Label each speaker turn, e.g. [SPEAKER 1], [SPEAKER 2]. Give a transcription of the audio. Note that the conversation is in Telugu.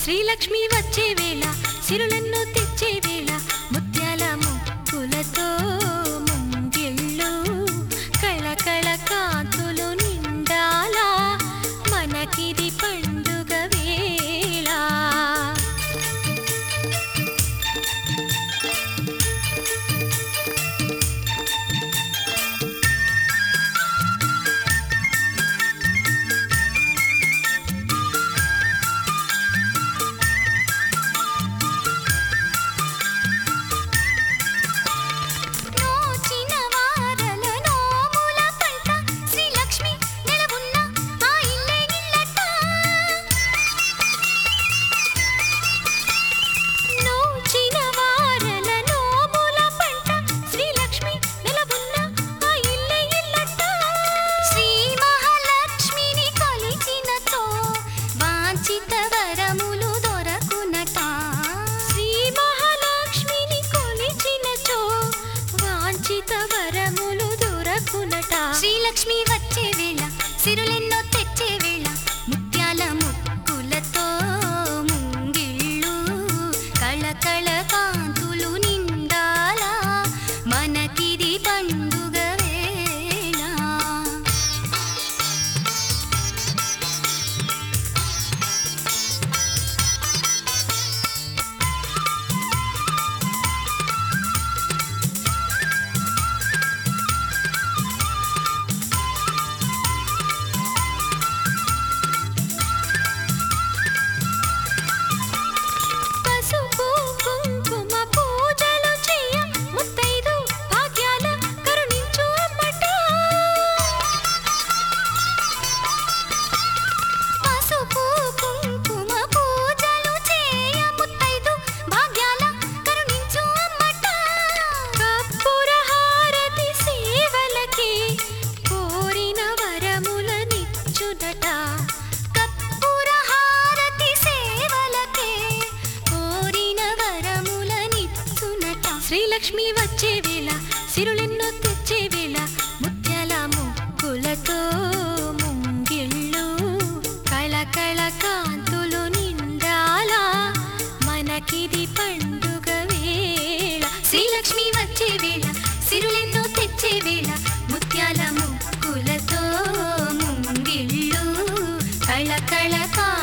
[SPEAKER 1] శ్రీలక్ష్మి వచ్చే వేళ సిరులెన్నో తెచ్చే వేళ ముత్యాల ముక్కులతో ముంగిళ్ళు కళకళ కాంతులు నిండాలా మనకిది పండుగ వేళ నోచిన వారల నోముల పంట శ్రీలక్ష్మి నెలవున్న ఆ ఇల్లే ఇల్లట నోచిన వారల నోముల పంట శ్రీలక్ష్మి నెలవున్న ఆ ఇల్లే ఇల్లట శ్రీ మహాలక్ష్మిని కొలిచినతో వాంఛిత వరములు దొరకునట శ్రీ మహాలక్ష్మిని కొలిచినచో వాంఛిత వరములు దొరకునట శ్రీలక్ష్మి వచ్చే వేళ సిరులెన్నో తెచ్చే వేళ ముత్యాల ముక్కులతో ముంగిళ్ళు కళకళ కాంతులు నిండాలా మనకిది పండుగ వేళ పసుపు కుంకుమ పూజలు చెయ్య ముత్తైదు భాగ్యాల కరుణించు అమ్మట పసుపు కుంకుమ పూజలు చెయ్య ముత్తైదు భాగ్యాల కరుణించు అమ్మట కర్పూర హారతి సేవలకి కోరిన వరములనిచ్చునట కర్పూర హారతి సేవలకే కోరిన వరములనిచ్చునట శ్రీలక్ష్మి వచ్చే వేళ సిరులెన్నో తెచ్చే వేళ ముత్యాల ముక్కులతో ముంగిళ్ళు కళకళ కాంతులు నిండాలా మనకిది పండుగ వేళ శ్రీలక్ష్మి వచ్చే వేళ సిరులెన్నో తెచ్చే వేళ ముత్యాల ముక్కులతో ముంగిళ్ళు కళకళ కా